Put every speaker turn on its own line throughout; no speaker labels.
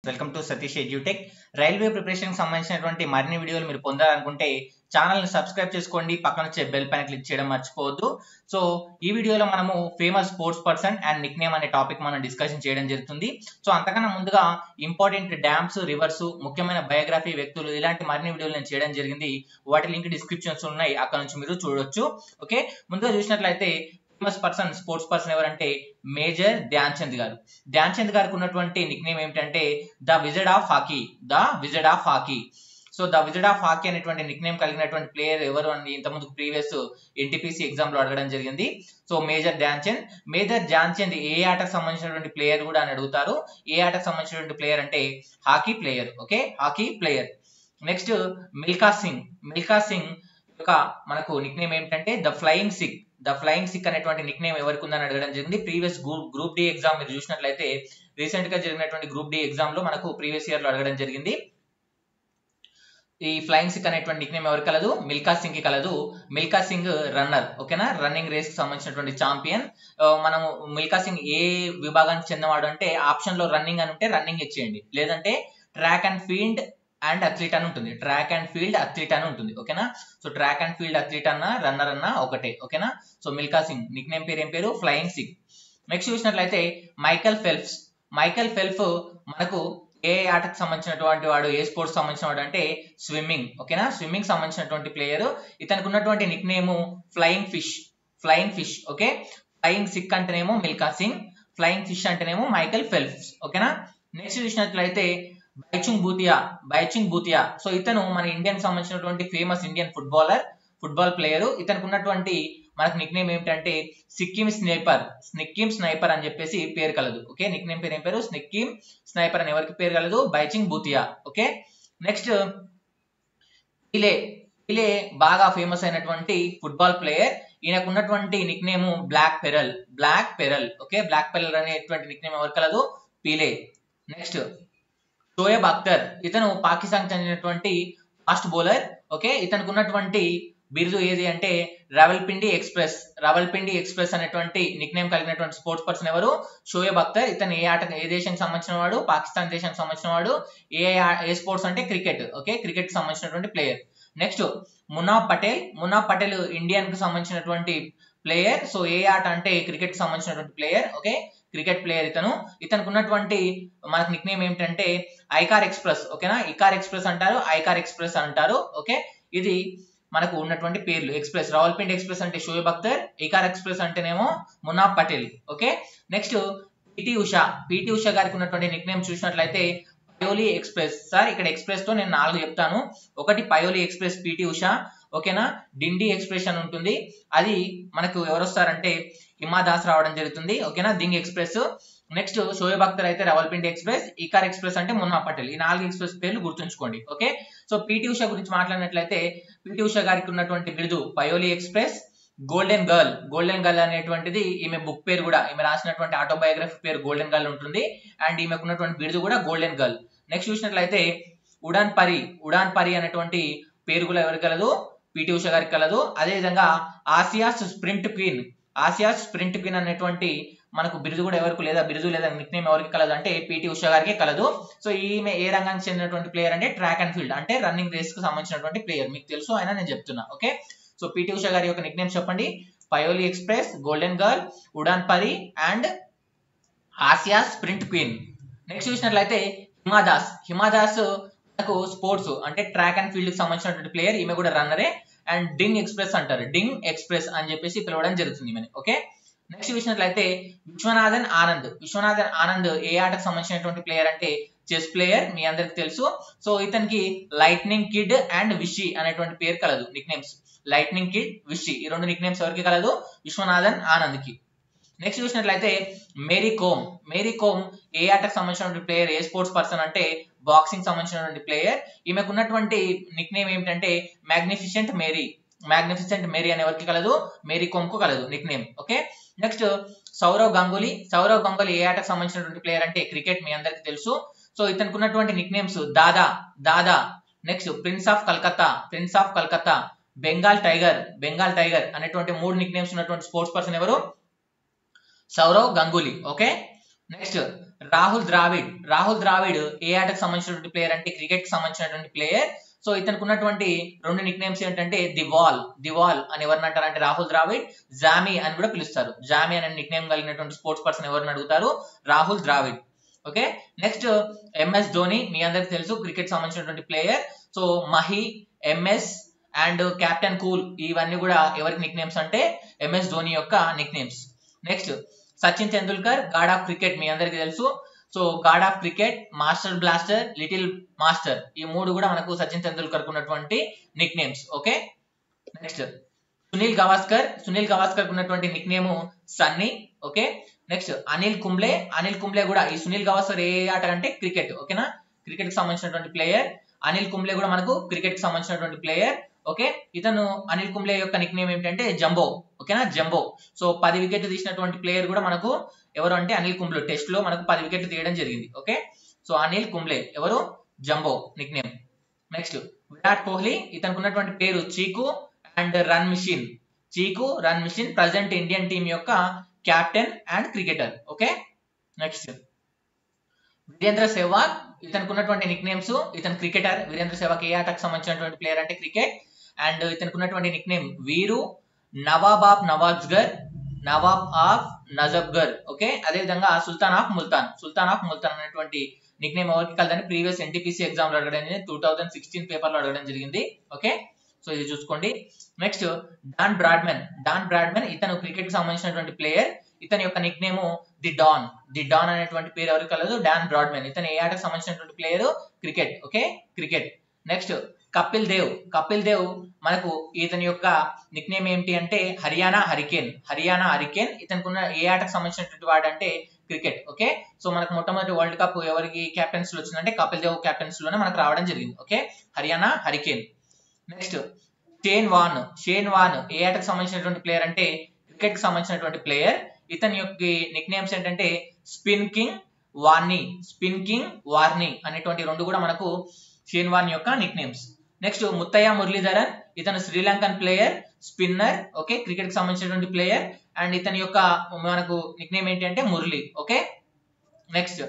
welcome to Satish Edutech railway preparation సంబంధించినటువంటి మరిన్ని వీడియోలు మీరు పొందాలనుకుంటే ఛానల్ని సబ్స్క్రైబ్ చేసుకోండి పక్కన వచ్చే బెల్ పైన క్లిక్ చేయడం మర్చిపోవద్దు సో ఈ వీడియోలో మనము famous sports person and nick name అనే టాపిక్ మనం డిస్కషన్ చేయడం జరుగుతుంది సో అంతకన్నా ముందుగా ఇంపార్టెంట్ డ్యామ్స్ రివర్స్ ముఖ్యమైన బయోగ్రఫీ వ్యక్తులు ఇలాంటి మరిన్ని వీడియోలు నేను చేయడం జరిగింది వాటి లింక్ డిస్క్రిప్షన్స్ ఉన్నాయి అక్కడ నుంచి మీరు చూడొచ్చు ఓకే ముందుగా చూసినట్లయితే ఫేమస్ పర్సన్ స్పోర్ట్స్ పర్సన్ ఎవరంటే మేజర్ ధ్యాన్ చంద్ గారు ధ్యాన్ చంద్ గారికి ఉన్నటువంటి నిక్ నేమ్ ఏమిటంటే the wizard of hockey the wizard of hockey so the wizard of hockey అనేటువంటి నిక్ నేమ్ కలిగినటువంటి ప్లేయర్ ఎవరు అని ఇంతకుముందు ప్రీవియస్ ఎన్టీపీసీ ఎగ్జామ్ లో అడగడం జరిగింది so major Dhyan Chand major Dhyan Chand ఏ ఆటకు సంబంధించినటువంటి ప్లేయర్ కూడా అని అడుగుతారు ఏ ఆటకు సంబంధించినటువంటి ప్లేయర్ అంటే hockey player okay hockey player next Milkha Singh Milkha Singh యొక్క మనకు నిక్ నేమ్ ఏమిటంటే the flying Sikh the flying Sikh అనేటువంటి నిక్ నేమ్ ఎవరికి ఉందని అడగడం జరిగింది ప్రీవియస్ గ్రూప్ డి ఎగ్జామ్ మీరు చూసినట్లయితే రీసెంట్ గా జరిగినటువంటి గ్రూప్ డి ఎగ్జామ్ లో మనకు ప్రీవియస్ ఇయర్ లో అడగడం జరిగింది ఈ ఫ్లయింగ్ సిక్ అనేటువంటి నిక్ నేమ్ ఎవరికి కలదు మిల్కా సింగ్ కి కలదు మిల్కా సింగ్ రన్నర్ ఓకేనా రన్నింగ్ రేస్ కి సంబంధించినటువంటి ఛాంపియన్ మనము మిల్కా సింగ్ ఏ విభాగానికి చెందినవాడు అంటే ఆప్షన్ లో రన్నింగ్ అని ఉంటే రన్నింగ్ ఇచ్చేయండి లేదంటే track and field and athlete అని ఉంటుంది ట్రాక్ అండ్ ఫీల్డ్ అథ్లీట్ అని ఉంటుంది ఓకేనా so track and field athlete అన్న రన్నర్ అన్న ఒకటే ఓకేనా so Milkha Singh nick name పేరు ఏం పేరు ఫ్లయింగ్ సింగ్ నెక్స్ట్ చూసినట్లయితే మైకల్ ఫెల్ప్స్ మైకల్ ఫెల్ప్ మనకు ఏ ఆటకు సంబంధించినటువంటి వాడు ఏ స్పోర్ట్స్ సంబంధించిన వాడు అంటే స్విమ్మింగ్ ఓకేనా స్విమ్మింగ్ సంబంధించినటువంటి ప్లేయర్ ఇతనికి ఉన్నటువంటి nick name flying fish flying fish okay flying Sikh అంటేనేమో మిల్కా సింగ్ ఫ్లయింగ్ ఫిష్ అంటేనేమో మైకల్ ఫెల్ప్స్ ఓకేనా నెక్స్ట్ చూసినట్లయితే బైచుంగ్ బూతియా బైచుంగ్ బూతియా సో ఇతను మన ఇండియన్ సంబంధించినటువంటి famous Indian footballer football player ఇతనికి ఉన్నటువంటి మనకు నిక్ నేమ్ ఏమిటంటే సిక్కిం స్నైపర్ స్నిక్కిం స్నైపర్ అని చెప్పేసి పేరు కలదు ఓకే నిక్ నేమ్ పేరు ఏం పేరు స్నిక్కిం స్నైపర్ అని ఎవరికి పేరు కలదు బైచింగ్ బూతియా ఓకే నెక్స్ట్ ఇలే ఇలే బాగా ఫేమస్ అయినటువంటి ఫుట్బాల్ ప్లేయర్ ఈయనకు ఉన్నటువంటి nick name black pearl black pearl okay black pearl అనేటువంటి నిక్ నేమ్ ఎవరికి కలదు పీలే నెక్స్ట్ షోయబ్ అఖ్తర్ ఇతను పాకిస్తాన్ చెందినటువంటి ఫాస్ట్ బౌలర్ ఓకే ఇతనికి ఉన్నటువంటి బిరుదు ఏది అంటే రవల్పిండి ఎక్స్ప్రెస్ రవల్పిండి ఎక్స్ప్రెస్ అనేటువంటి నిక్ నేమ్ కలిగినటువంటి స్పోర్ట్స్ పర్సన్ ఎవరు షోయబ్ అఖ్తర్ ఇతను ఏ ఆట ఏ దేశానికి సంబంధించిన వాడు పాకిస్తాన్ దేశానికి సంబంధించిన వాడు ఏ ఏ స్పోర్ట్స్ అంటే క్రికెట్ ఓకే క్రికెట్ కి సంబంధించినటువంటి player next Munaf Patel Munaf Patel Indian కి సంబంధించినటువంటి ప్లేయర్ సో ఏ ఆట అంటే క్రికెట్ కి సంబంధించినటువంటి ప్లేయర్ ఓకే క్రికెట్ ప్లేయర్ ఇతను ఇతనికి ఉన్నటువంటి మనకు నిక్ నేమ్ ఏమిటంటే ఐకార్ ఎక్స్ప్రెస్ ఓకేనా ఇకార్ ఎక్స్ప్రెస్ అంటారు ఐకార్ ఎక్స్ప్రెస్ అంటారు ఓకే ఇది మనకు ఉన్నటువంటి పేర్లు ఎక్స్ప్రెస్ రావల్పిండి ఎక్స్ప్రెస్ అంటే షోయబ్ అఖ్తర్ ఇకార్ ఎక్స్ప్రెస్ అంటేనేమో మునాబ్ పటేల్ ఓకే నెక్స్ట్ పిటి ఉషా పిటి ఉషా గారికి ఉన్నటువంటి నిక్ నేమ్ చూసినట్లయితే పయోలి ఎక్స్ప్రెస్ సార్ ఇక్కడ ఎక్స్ప్రెస్ తో నేను నాలుగు చెప్తాను ఒకటి పయోలి ఎక్స్ప్రెస్ పిటి ఉషా ఓకేనా డిండి ఎక్స్ప్రెస్ అని ఉంటుంది అది మనకు ఎవరు వస్తారంటే హిమాదాస్ రావడం జరుగుతుంది ఓకేనా దింగ్ ఎక్స్ప్రెస్ నెక్స్ట్ షోయబ్ అఖ్తర్ అయితే రవల్పిండి ఎక్స్ప్రెస్ ఇకార్ ఎక్స్ప్రెస్ అంటే మున్నా పటేల్ ఈ నాలుగు ఎక్స్ప్రెస్ పేర్లు గుర్తుంచుకోండి ఓకే సో పిటి ఉషా గురించి మాట్లాడినట్లయితే పిటి ఉషా గారికి ఉన్నటువంటి బిరుదు Payyoli express golden girl golden girl అనేటువంటిది ఈమె బుక్ పేరు కూడా ఈమె రాసినటువంటి ఆటోబయోగ్రఫీ పేరు గోల్డెన్ గర్ల్ ఉంటుంది అండ్ ఈమెకు ఉన్నటువంటి బిరుదు కూడా గోల్డెన్ గర్ల్ నెక్స్ట్ చూసినట్లయితే ఉడాన్ పరి ఉడాన్ పరి అనేటువంటి పేరు కూడా ఎవరికి కలదు పిటి ఉషా గారికి కలదు అదేవిధంగా Asia's sprint queen Asia's sprint queen అనేటువంటి మనకు బిరుదు కూడా ఎవరికి లేదా బిరుదు లేదా నిక్ నేమ్ ఎవరికి కలదు అంటే పిటి ఉషా గారికి కలదు సో ఈమె ఏ రంగానికి చెందినటువంటి ప్లేయర్ అంటే ట్రాక్ అండ్ ఫీల్డ్ అంటే రన్నింగ్ రేస్ కు సంబంధించినటువంటి ప్లేయర్ మీకు తెలుసు అయినా నేను చెప్తున్నా ఓకే సో పిటి ఉషా గారి యొక్క నిక్ నేమ్ చెప్పండి Payyoli express golden girl Udan Pari and Asia sprint queen next చూసినట్లయితే హిమాదాస్ హిమాదాస్ మనకు స్పోర్ట్స్ అంటే ట్రాక్ అండ్ ఫీల్డ్ కి సంబంధించినటువంటి ప్లేయర్ ఈమె కూడా రన్నరే అండ్ డింగ్ ఎక్స్ప్రెస్ అంటారు డింగ్ ఎక్స్ప్రెస్ అని చెప్పేసి పిలవడం జరుగుతుంది ఈమె ఓకే నెక్స్ట్ చూసినట్లయితే విశ్వనాథన్ ఆనంద్ విశ్వనాథన్ ఆనంద్ ఏ ఆటకు సంబంధించినటువంటి ప్లేయర్ అంటే చెస్ ప్లేయర్ మీ అందరికి తెలుసు సో ఇతనికి లైట్నింగ్ కిడ్ అండ్ విషి అనేటువంటి పేరు కలదు nick names lightning kid Vishy ఈ రెండు నిక్ నేమ్స్ ఎవరికి కలదు విశ్వనాథన్ ఆనంద్ కి నెక్స్ట్ చూసినట్లయితే మేరీ కోమ్ మేరీ కోమ్ ఏ ఆటకు సంబంధించినటువంటి ప్లేయర్ ఏ స్పోర్ట్స్ పర్సన్ అంటే బాక్సింగ్ సంబంధించినటువంటి ప్లేయర్ ఈమెకు ఉన్నటువంటి నిక్ నేమ్ ఏమిటంటే మ్యాగ్నిఫిషెంట్ మేరీ మ్యాగ్నిఫిసెంట్ మేరీ అనే ఎవరికి కలదు మేరీ కోమ్ కు కలదు nick name okay next Sourav Ganguly Sourav Ganguly ఏ ఆటకు సంబంధించినటువంటి ప్లేయర్ అంటే క్రికెట్ మీ అందరికి తెలుసు సో ఇతనికి ఉన్నటువంటి nick names Dada Dada next prince of Calcutta prince of Calcutta Bengal tiger Bengal tiger అనేటువంటి మూడు నిక్ నేమ్స్ ఉన్నటువంటి స్పోర్ట్స్ పర్సన్ ఎవరు సౌరవ్ గంగూలీ ఓకే నెక్స్ట్ రాహుల్ ద్రావిడ్ రాహుల్ ద్రావిడ్ ఏ ఆటకు సంబంధించినటువంటి ప్లేయర్ అంటే క్రికెట్ కి సంబంధించినటువంటి ప్లేయర్ సో ఇతనికి ఉన్నటువంటి రెండు నిక్ నేమ్స్ ఏంటంటే ది వాల్ ది వాల్ అని ఎవరిని అంటారంటే రాహుల్ ద్రావిడ్ జామీ అని కూడా పిలుస్తారు జామీ అనే నిక్ నేమ్ కలిగినటువంటి స్పోర్ట్స్ పర్సన్ ఎవరిని అడుగుతారు రాహుల్ ద్రావిడ్ ఓకే నెక్స్ట్ ఎంఎస్ ధోని మీ అందరికి తెలుసు క్రికెట్ సంబంధించినటువంటి player so Mahi M S and captain cool ఇవన్నీ కూడా ఎవరికి నిక్ నేమ్స్ అంటే ఎంఎస్ ధోని యొక్క nick names next Sachin Tendulkar god of cricket మీ అందరికి తెలుసు so god of cricket master blaster little master ఈ మూడు కూడా మనకు సచిన్ తెండూల్కర్ ఉన్నటువంటి nick names okay next Sunil Gavaskar Sunil Gavaskar ఉన్నటువంటి nick name Sunny okay next Anil Kumble Anil Kumble కూడా ఈ సునీల్ గవాస్కర్ ఏ ఆట అంటే క్రికెట్ ఓకేనా క్రికెట్ కి సంబంధించినటువంటి ప్లేయర్ అనిల్ కుంబ్లే కూడా మనకు క్రికెట్ కి సంబంధించినటువంటి ప్లేయర్ ఓకే ఇతను అనిల్ కుంబ్లే యొక్క నిక్ నేమ్ ఏంటంటే జంబో ఓకేనా జంబో సో పది వికెట్లు తీసినటువంటి ప్లేయర్ కూడా మనకు ఎవరు అంటే అనిల్ కుంబ్లే టెస్ట్ లో మనకు పది వికెట్లు తీయడం జరిగింది ఓకే సో అనిల్ కుంబ్లే ఎవరు jumbo nick name next Virat Kohli ఇతనికి ఉన్నటువంటి పేరు Chiku and run machine Chiku run machine present Indian team యొక్క captain and cricketer okay next Virender Sehwag ఇతనికి ఉన్నటువంటి నిక్ నేమ్స్ ఇతను క్రికెటర్ వీరేంద్ర సెహ్వాగ్ ఏ ఆటకు సంబంధించినటువంటి ప్లేయర్ అంటే క్రికెట్ అండ్ ఇతనికి ఉన్నటువంటి nick name Veeru Nawab of Najafgarh Nawab of Najafgarh okay అదే విధంగా సుల్తాన్ ఆఫ్ ముల్తాన్ సుల్తాన్ ఆఫ్ ముల్తాన్ అనేటువంటి నిక్ నేమ్ ఎవరికి కలదని ప్రీవియస్ ఎన్టీపీసీ ఎగ్జామ్ లో అడగడం జరిగింది టూ థౌసండ్ సిక్స్టీన్ పేపర్ లో అడగడం జరిగింది ఓకే సో ఇది చూసుకోండి next Don Bradman Don Bradman ఇతను క్రికెట్ కి సంబంధించినటువంటి ప్లేయర్ ఇతని యొక్క nick name the Don the Don అనేటువంటి పేరు ఎవరికి కలదు డాన్ బ్రాడ్మెన్ ఇతను ఏ ఆటకు సంబంధించినటువంటి player cricket okay cricket next Kapil Dev Kapil Dev మనకు ఇతని యొక్క నిక్ నేమ్ ఏంటి అంటే హర్యానా హరికేన్ హర్యానా హరికేన్ ఇతనికి ఉన్న ఏ ఆటకు సంబంధించినటువంటి వాడు అంటే క్రికెట్ ఓకే సో మనకు మొట్టమొదటి వరల్డ్ కప్ ఎవరికి కెప్టెన్స్ లో వచ్చిందంటే కపిల్ దేవ్ కెప్టెన్స్ లోనే మనకు రావడం జరిగింది okay Haryana hurricane next Shane Warne Shane Warne ఏ ఆటకు సంబంధించినటువంటి ప్లేయర్ అంటే క్రికెట్ కి సంబంధించినటువంటి ప్లేయర్ ఇతని యొక్క నిక్ నేమ్స్ ఏంటంటే spin king Warney spin king Warney అనేటువంటి రెండు కూడా మనకు షేన్ వాన్ యొక్క nick names next Muttiah Muralitharan ఇతను Sri Lankan player spinner okay cricket కి సంబంధించినటువంటి ప్లేయర్ అండ్ ఇతని యొక్క మనకు నిక్ నేమ్ ఏంటి అంటే Murali okay next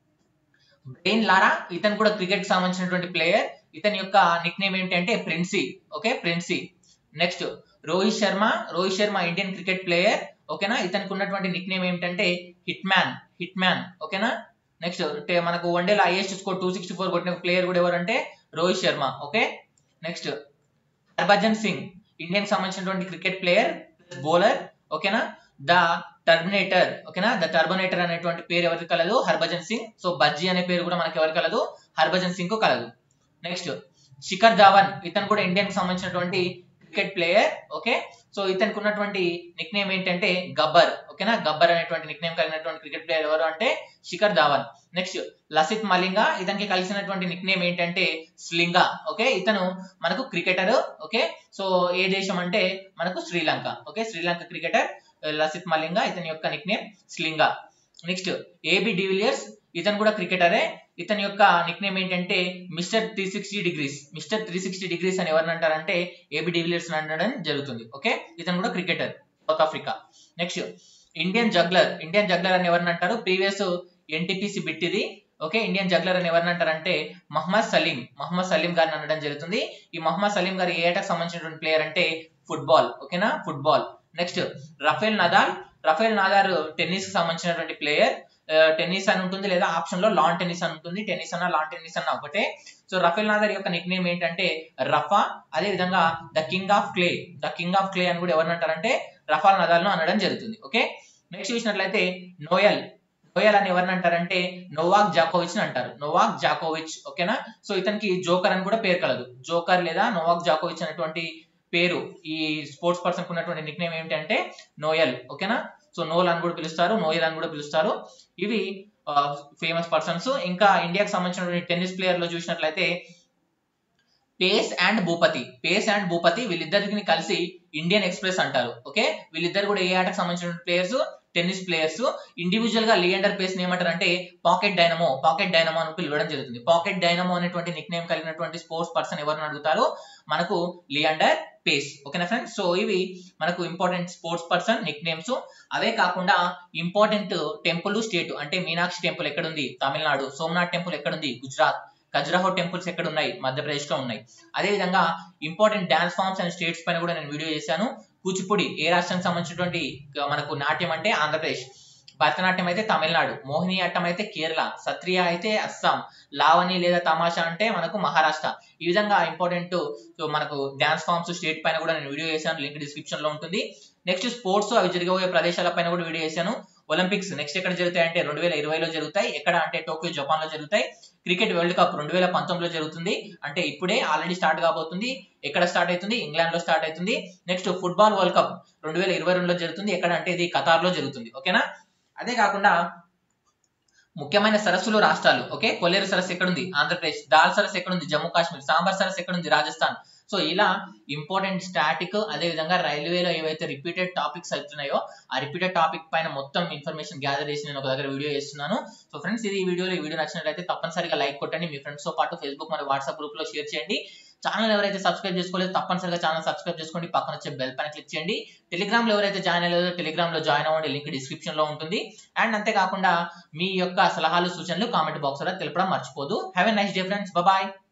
Brian Lara ఇతను కూడా క్రికెట్ కి సంబంధించినటువంటి ప్లేయర్ ఇతని యొక్క నిక్ నేమ్ ఏంటి అంటే Princey okay Princey next Rohit Sharma Rohit Sharma Indian cricket player ఓకేనా ఇతనికి ఉన్నటువంటి నిక్ నేమ్ ఏమిటంటే హిట్ మ్యాన్ హిట్ మ్యాన్ ఓకేనా నెక్స్ట్ మనకు వన్డేలో highest score two sixty four కొట్టిన ప్లేయర్ కూడా ఎవరంటే Rohit Sharma okay next Harbhajan Singh Indian సంబంధించినటువంటి క్రికెట్ ప్లేయర్ బౌలర్ ఓకేనా ద టర్మినేటర్ ఓకేనా ద టర్బనేటర్ అనేటువంటి పేరు ఎవరికి కలదు హర్భజన్ సింగ్ సో బజ్జీ అనే పేరు కూడా మనకి ఎవరికి కలదు హర్భజన్ సింగ్ కు కలదు నెక్స్ట్ శిఖర్ ధావన్ ఇతను కూడా ఇండియన్ కి సంబంధించినటువంటి క్రికెట్ ప్లేయర్ ఓకే సో ఇతనికి ఉన్నటువంటి నిక్ నేమ్ ఏంటంటే గబ్బర్ ఓకేనా గబ్బర్ అనేటువంటి నిక్ నేమ్ కలిగినటువంటి క్రికెట్ ప్లేయర్ ఎవరు అంటే శిఖర్ ధావన్ నెక్స్ట్ లసిత్ మలింగా ఇతనికి కలిసినటువంటి నిక్ నేమ్ ఏంటంటే స్లింగా ఓకే ఇతను మనకు క్రికెటర్ ఓకే సో ఏ దేశం అంటే మనకు శ్రీలంక ఓకే శ్రీలంక క్రికెటర్ లసిత్ మలింగా ఇతని యొక్క nick name slinga next A B de Villiers ఇతను కూడా క్రికెటరే ఇతని యొక్క నిక్ నేమ్ ఏంటంటే mister three sixty degrees mister three sixty degrees అని ఎవరిని అంటారంటే ఏబి డివిలియర్స్ అనడం జరుగుతుంది ఓకే ఇతను కూడా cricketer South Africa next Indian juggler Indian juggler అని ఎవరిని అంటారు ప్రీవియస్ ఎన్టీపీసీ బిట్ ఇది ఓకే ఇండియన్ జగ్లర్ అని ఎవరిని అంటారంటే మహమ్మద్ సలీం మహమ్మద్ సలీం గారిని అనడం జరుగుతుంది ఈ మహమ్మద్ సలీం గారు ఏ ఆటకు సంబంధించినటువంటి ప్లేయర్ అంటే ఫుట్బాల్ ఓకేనా football next Rafael Nadal Rafael Nadal tennis కి సంబంధించినటువంటి ప్లేయర్ టెన్నిస్ అని ఉంటుంది లేదా ఆప్షన్ లో లాన్ టెన్నిస్ అని ఉంటుంది టెన్నిస్ అన్న లాన్ టెన్నిస్ అన్న ఒకటే సో రఫేల్ నాదర్ యొక్క నిక్ నేమ్ ఏంటంటే రఫా అదే విధంగా the king of clay the king of clay అని కూడా ఎవరిని అంటారంటే రఫాల్ నదాల్ ను అనడం జరుగుతుంది ఓకే నెక్స్ట్ చూసినట్లయితే నోయల్ నోయల్ అని ఎవరిని అంటారంటే నోవాక్ జాకోవిచ్ అని అంటారు నోవాక్ జాకోవిచ్ ఓకేనా సో ఇతనికి జోకర్ అని కూడా పేరు కలదు జోకర్ లేదా నోవాక్ జాకోవిచ్ అనేటువంటి పేరు ఈ స్పోర్ట్స్ పర్సన్ ఉన్నటువంటి నిక్ నేమ్ ఏంటంటే నోయల్ ఓకేనా సో నోల్ అని కూడా పిలుస్తారు నోయల్ అని కూడా పిలుస్తారు ఇవి ఫేమస్ పర్సన్స్ ఇంకా ఇండియాకి సంబంధించినటువంటి టెన్నిస్ ప్లేయర్ లో చూసినట్లయితే పేస్ అండ్ భూపతి పేస్ అండ్ భూపతి వీళ్ళిద్దరికి కలిసి ఇండియన్ ఎక్స్ప్రెస్ అంటారు ఓకే వీళ్ళిద్దరు కూడా ఏ ఆటకు సంబంధించిన ప్లేయర్స్ టెన్నిస్ ప్లేయర్స్ ఇండివిజువల్ గా లియండర్ పేస్ ఏమంటారు అంటే పాకెట్ డైనమో పాకెట్ డైనమో అని పిలవడం జరుగుతుంది పాకెట్ డైనమో అనేటువంటి నిక్ నేమ్ కలిగినటువంటి స్పోర్ట్స్ పర్సన్ ఎవరిని అడుగుతారు మనకు లియండర్ పేస్ ఓకేనా ఫ్రెండ్స్ సో ఇవి మనకు important sports person nick names అవే కాకుండా ఇంపార్టెంట్ టెంపుల్ స్టేట్ అంటే మీనాక్షి టెంపుల్ ఎక్కడుంది తమిళనాడు సోమనాథ్ టెంపుల్ ఎక్కడుంది గుజరాత్ ఖజురాహో టెంపుల్స్ ఎక్కడ ఉన్నాయి మధ్యప్రదేశ్ లో ఉన్నాయి అదే విధంగా important dance forms and states పైన కూడా నేను వీడియో చేశాను కూచిపూడి ఏ రాష్ట్రానికి సంబంధించినటువంటి మనకు నాట్యం అంటే ఆంధ్రప్రదేశ్ భరతనాట్యం అయితే తమిళనాడు మోహిని అట్టం అయితే కేరళ సత్రియ అయితే అస్సాం లావణి లేదా తమాషా అంటే మనకు మహారాష్ట్ర ఈ విధంగా ఇంపార్టెంట్ మనకు డాన్స్ ఫామ్స్ స్టేట్ పైన కూడా నేను వీడియో చేశాను లింక్ డిస్క్రిప్షన్ లో ఉంటుంది నెక్స్ట్ స్పోర్ట్స్ అవి జరగబోయే ప్రదేశాల పైన కూడా వీడియో చేశాను ఒలింపిక్స్ నెక్స్ట్ ఎక్కడ జరుగుతాయి అంటే రెండు వేల ఇరవైలో జరుగుతాయి ఎక్కడ అంటే టోక్యో జపాన్ లో జరుగుతాయి క్రికెట్ వరల్డ్ కప్ రెండు వేల పంతొమ్మిదిలో జరుగుతుంది అంటే ఇప్పుడే ఆల్రెడీ స్టార్ట్ కాబోతుంది ఎక్కడ స్టార్ట్ అవుతుంది ఇంగ్లాండ్ లో స్టార్ట్ అవుతుంది నెక్స్ట్ ఫుట్బాల్ వరల్డ్ కప్ రెండు వేల ఇరవై రెండులో జరుగుతుంది ఎక్కడ అంటే ఇది ఖతార్ లో జరుగుతుంది ఓకేనా అదే కాకుండా ముఖ్యమైన సరస్సులు రాష్ట్రాలు ఓకే కొల్లేరు సరస్సు ఎక్కడుంది ఆంధ్రప్రదేశ్ దాల్ సరస్సు ఎక్కడుంది జమ్మూ కాశ్మీర్ సాంబార్ సరస్సు ఎక్కడుంది రాజస్థాన్ సో ఇలా ఇంపార్టెంట్ స్టాటిక్ అదే విధంగా రైల్వేలో ఏవైతే రిపీటెడ్ టాపిక్స్ అవుతున్నాయో ఆ రిపీటెడ్ టాపిక్ పైన మొత్తం ఇన్ఫర్మేషన్ గ్యాదర్ చేసి నేను ఒక దగ్గర వీడియో చేస్తున్నాను సో ఫ్రెండ్స్ ఇది ఈ వీడియోలో ఈ వీడియో నచ్చినట్లయితే తప్పనిసరిగా లైక్ కొట్టండి మీ ఫ్రెండ్స్ తో పాటు ఫేస్బుక్ మరియు వాట్సాప్ గ్రూప్ లో షేర్ చేయండి ఛానల్ ఎవరైతే సబ్స్క్రైబ్ చేసుకోలేదు తప్పనిసరిగా ఛానల్ సబ్స్క్రైబ్ చేసుకోండి పక్కన వచ్చే బెల్ పైన క్లిక్ చేయండి టెలిగ్రామ్ లో ఎవరైతే జాయిన్ అయ్యలేదో టెలిగ్రామ్ లో జాయిన్ అవ్వండి లింక్ డిస్క్రిప్షన్ లో ఉంటుంది అండ్ అంతేకాకుండా మీ యొక్క సలహాలు సూచనలు కామెంట్ బాక్స్ లో తెలపడం మర్చిపోదు have a nice day friends bye